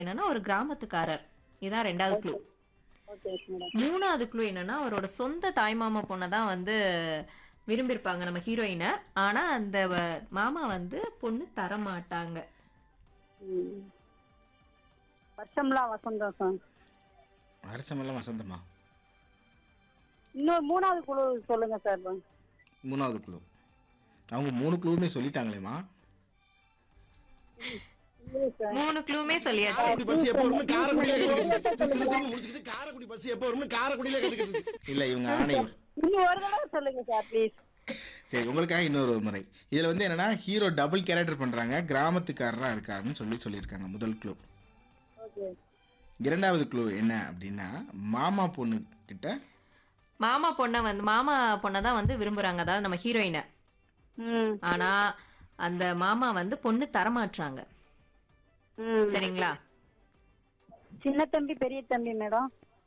என்னன்னா ஒரு கிராமத்துக்காரர் இதான் ரெண்டாவது க்ளூ ஓகே மேடம் மூணாவது க்ளூ என்னன்னா அவரோட சொந்த தாய்மாமா பொண்ணை தான் வந்து விரும்பியிருப்பாங்க நம்ம ஹீரோயினை ஆனா அந்த வ- மாமா வந்து பொண்ணு தர மாட்டாங்க ம். வருஷம்லாம் வசந்தம் சார் அரசமெல்லாம் வசந்தமா இன்னொரு மூணாவது குழு சொல்லுங்க சார் மூணாவது குழு அவங்க மூணு குழுவுமே சொல்லிட்டாங்களேம்மா இல்லை சார் மூணு க்ளூமே சொல்லியாச்சு காரைக்குடி பஸ் எப்போ வரும்னு காரைக்குடியில கேட்டுக்கிட்டு திரு திருன்னு முடிச்சுக்கிட்டு காரைக்குடி பஸ் எப்போ வரும்னு காரைக்குடியில கேட்டுக்கிட்டு இல்லை இவங்க ஆணையூர் இன்னும் ஒரு தடவை சொல்லுங்க சார் ப்ளீஸ் சரி உங்களுக்காக இன்னொரு ஒரு முறை இதில் வந்து என்னன்னா ஹீரோ டபுள் கேரக்டர் பண்ணுறாங்க கிராமத்துக்காரராக இருக்காருன்னு சொல்லி சொல்லியிருக்காங்க முதல் க்ளூ ஓகே இரண்டாவது க்ளூ என்ன அப்படின்னா மாமா பொண்ணு கிட்ட மாமா பொண்ணை வந்து மாமா பொண்ணை தான் வந்து விரும்புறாங்க அதாவது நம்ம ஹீரோயினை ம் ஆனா அந்த மாமா வந்து பொண்ணு தரமாட்றாங்க ம் சரிங்களா சின்ன தம்பி பெரிய தம்பி மேடம்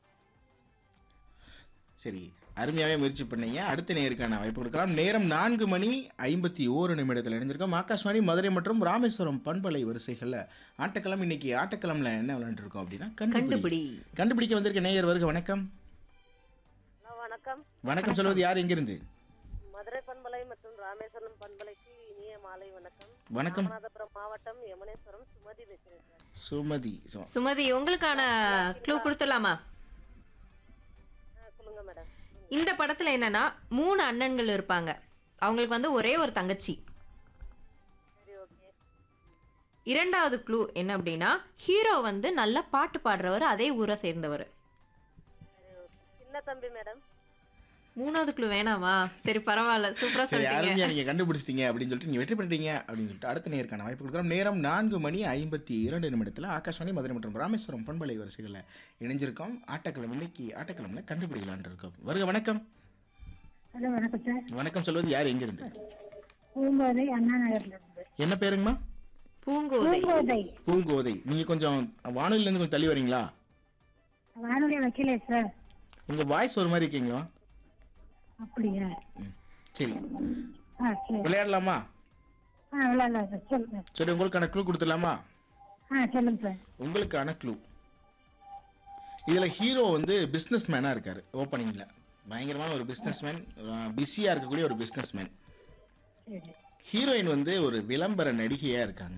சரி அருமையாகவே முயற்சி பண்ணீங்க அடுத்த நேருக்கான வாய்ப்பு கொடுக்கலாம் நேரம் நான்கு மணி ஐம்பத்தி ஓரு நிமிடத்தில் இணைஞ்சிருக்கோம் ஆகாஷ்வாணி மதுரை மற்றும் ராமேஸ்வரம் பண்பலை வரிசைகளில் ஆட்டக்களம் இன்னைக்கு ஆட்டக்களம்ல என்ன விளையாண்டுருக்கோம் அப்படின்னா கண்டுபிடி கண்டுபிடி கண்டுபிடிக்க வந்திருக்க நேயர் வருக வணக்கம் வணக்கம் வணக்கம் சொல்வது யார் எங்கிருந்து மதுரை பண்பலை மற்றும் ராமேஸ்வரம் பண்பலைக்கு இனிய மாலை வணக்கம் வணக்கம் ராமநாதபுரம் மாவட்டம் யமுனேஸ்வரம் சுமதி பேசுகிறேன் சார் சுமதி சு- சுமதி உங்களுக்கான க்ளூ கொடுத்துடலாமா ஆ, சொல்லுங்க மேடம் இந்த படத்துல என்னன்னா மூணு அண்ணன்கள் இருப்பாங்க அவங்களுக்கு வந்து ஒரே ஒரு தங்கச்சி சரி ஓகே இரண்டாவது க்ளூ என்ன அப்படின்னா ஹீரோ வந்து நல்ல பாட்டு பாடுறவர் அதே ஊரை சேர்ந்தவர் சரி ஓகே சின்ன தம்பி மேடம் மூணாவது க்ளூ வேணாமா சரி பரவாயில்ல சூப்பரா சரி சொல்லிட்டீங்க அருமையா நீங்க கண்டுபிடிச்சிட்டீங்க அப்படின்னு சொல்லிட்டு நீங்க வெற்றி பெற்றீங்க அப்படின்னு சொல்லிட்டு அடுத்த நேருக்கான வாய்ப்பு கொடுக்குறோம் நேரம் நான்கு மணி ஐம்பத்தி இரண்டு நிமிடத்தில் ஆகாஷ்வாணி மதுரை மற்றும் ராமேஸ்வரம் பண்பலை வரிசைகளில் இணைஞ்சிருக்கோம் ஆட்டக்கிழமை இன்னைக்கு ஆட்டக்கிழமையில் கண்டுபிடிக்கலான் இருக்கோம் வருக வணக்கம் ஹலோ வணக்கம் சார் வணக்கம் சொல்வது யார் எங்கிருந்து பூங்கோதை அண்ணா நகர்ல இருந்து என்ன பேருங்கம்மா பூங்கோதை பூங்கோதை பூங்கோதை நீங்க கொஞ்சம் வானொலியில இருந்து கொஞ்சம் தள்ளி வரீங்களா வானொலி வைக்கல சார் உங்க வாய்ஸ் ஒரு மாதிரி இருக்கீங்களா அப்படியா ம். சரி ஆ சரி விளையாடலாமா ஆ விளையாடலாம் சார் சொல்லுங்க சரி உங்களுக்கான க்ளூ கொடுத்துடலாமா ஆ சொல்லுங்க சார் உங்களுக்கான க்ளூ இதில் ஹீரோ வந்து பிஸ்னஸ் மேனாக இருக்கார் ஓப்பனிங்கில் பயங்கரமான ஒரு பிஸ்னஸ் மேன் பிஸியாக இருக்கக்கூடிய ஒரு பிஸ்னஸ் மேன் சரி ஹீரோயின் வந்து ஒரு விளம்பர நடிகையாக இருக்காங்க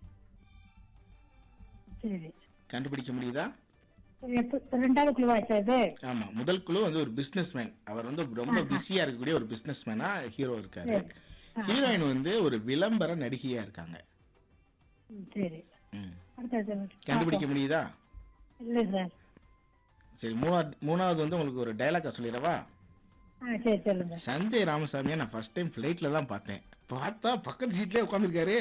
சரி கண்டுபிடிக்க முடியுதா இது எப்ப- ரெண்டாவது குழுவா சார் இது ஆமாம் முதல் குழு வந்து ஒரு பிஸ்னஸ் மேன் அவர் வந்து ரொம்ப பிஸியாக இருக்கக்கூடிய ஒரு பிஸ்னஸ் மேனாக ஹீரோ இருக்காரு ஹீரோயின் வந்து ஒரு விளம்பர நடிகையாக இருக்காங்க ம், சரி ம் அடுத்தது சொல்லுங்க கண்டுபிடிக்க முடியுதா இல்லை சார் சரி மூணாவது மூணாவது வந்து உங்களுக்கு ஒரு டைலாக்கா சொல்லிடவா ஆ சரி சொல்லுங்க சஞ்சய் ராமசாமியை நான் ஃபர்ஸ்ட் டைம் ஃப்ளைட்டில் தான் பார்த்தேன் பார்த்தா பக்கத்து சீட்லேயே உட்காந்துருக்காரு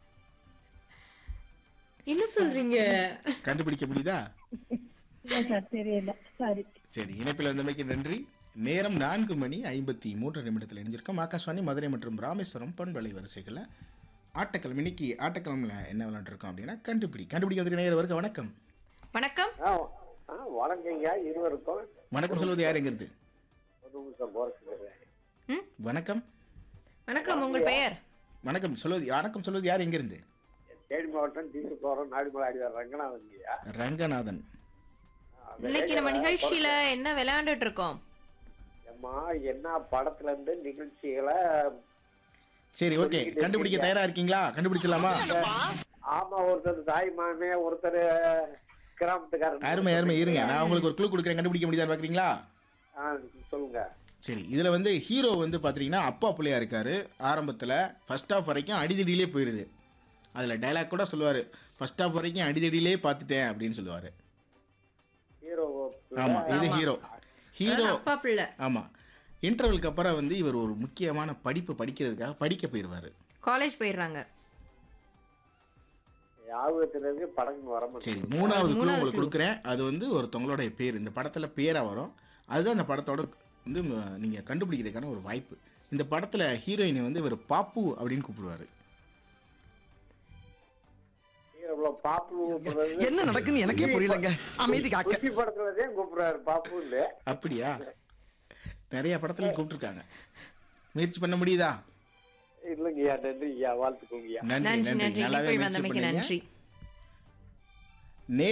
என்ன சொல்றீங்க கண்டுபிடிக்க முடியுதா இல்லை சார் தெரியல சாரி சரி இணைப்பில் வந்தமைக்கு நன்றி நேரம் நான்கு மணி ஐம்பத்தி மூன்று நிமிடத்தில் இணைஞ்சிருக்கோம் ஆகாஷ்வாணி மதுரை மற்றும் ராமேஸ்வரம் பண்பலை வரிசைகளில் ஆட்டக்கிழமை இன்னைக்கு ஆட்டக்கிழமையில் என்ன விளையாண்டுருக்கோம் அப்படின்னா கண்டுபிடி கண்டுபிடிக்க வந்திருக்க நேரம் வருக வணக்கம் வணக்கம் ஆ ஆ வணக்கங்க இருவருக்கும் வணக்கம் சொல்வது யார் எங்கிருந்து ஒரு நிமிஷம் போகிறேன் ம் வணக்கம் வணக்கம் உங்கள் பெயர் வணக்கம் சொல்வது வணக்கம் சொல்வது யார் எங்கிருந்து தேனி மாவட்டம் தீசு போகிறோம் நாடுமலை அடி வர்றாங்கன்னா வந்துயா ரங்கநாதன் இன்னைக்கு நம்ம நிகழ்ச்சியில என்ன விளையாண்டுட்டு இருக்கோம் அம்மா என்ன படத்துல இருந்து நிகழ்ச்சிகளை சரி ஓகே கண்டுபிடிக்க தயாரா இருக்கீங்களா கண்டுபிடிச்சலாமா ஆமா ஒருத்தர் தாய் மாமே ஒருத்தர் கிராமத்துக்காரர் அருமை அருமை இருங்க நான் உங்களுக்கு ஒரு க்ளூ கொடுக்குறேன் கண்டுபிடிக்க முடியுதா பார்க்குறீங்களா ஆ சொல்லுங்க சரி இதில் வந்து ஹீரோ வந்து பார்த்தீங்கன்னா அப்பா பிள்ளையா இருக்காரு ஆரம்பத்தில் ஃபர்ஸ்ட் ஆஃப் வரைக்கும் அடிதடியிலே போயிடுது அதில் டைலாக் கூட சொல்லுவார் ஃபர்ஸ்ட் ஆஃப் வரைக்கும் அடிதடியிலே பார்த்துட்டேன் அப்படின்னு சொல்லுவார் ஹீரோ ஆமாம் இது ஹீரோ ஹீரோ அதாவது அப்பா பிள்ளை ஆமாம் இன்டர்வலுக்கு அப்புறம் வந்து இவர் ஒரு முக்கியமான படிப்பு படிக்கிறதுக்காக படிக்க போயிடுவார் காலேஜ் போயிடுறாங்க ஞாபகத்துல இருந்து படம் வர மாட்டேன் சரி மூணாவது குழு மூணாவது உங்களுக்கு clue. கொடுக்குறேன் அது வந்து ஒருத்தவங்களோட பேர் இந்த படத்தில் பேராக வரும் அதுதான் அந்த படத்தோட வந்து நீங்கள் கண்டுபிடிக்கிறதுக்கான ஒரு வாய்ப்பு இந்த படத்தில் ஹீரோயினை வந்து இவர் பாப்பு அப்படின்னு கூப்பிடுவார் ஹீரோ பாப்பு கூப்பிடுறது என்ன நடக்குன்னு எனக்கே புரியலங்க அமைதி காக்க குச்சி படத்துலதான் கூப்பிடுறாரு பாப்புன்னு அப்படியா நிறைய படத்துல கூப்பிட்டுருக்காங்க முயற்சி பண்ண முடியுதா இல்லைங்கய்யா நன்றிங்கய்யா வாழ்த்துக்கோங்கய்யா நன்றி நன்றி நன்றி நன்றி நல்லாவே இணைப்பில் முயற்சி வந்தமைக்கு பண்ணீங்க நன்றி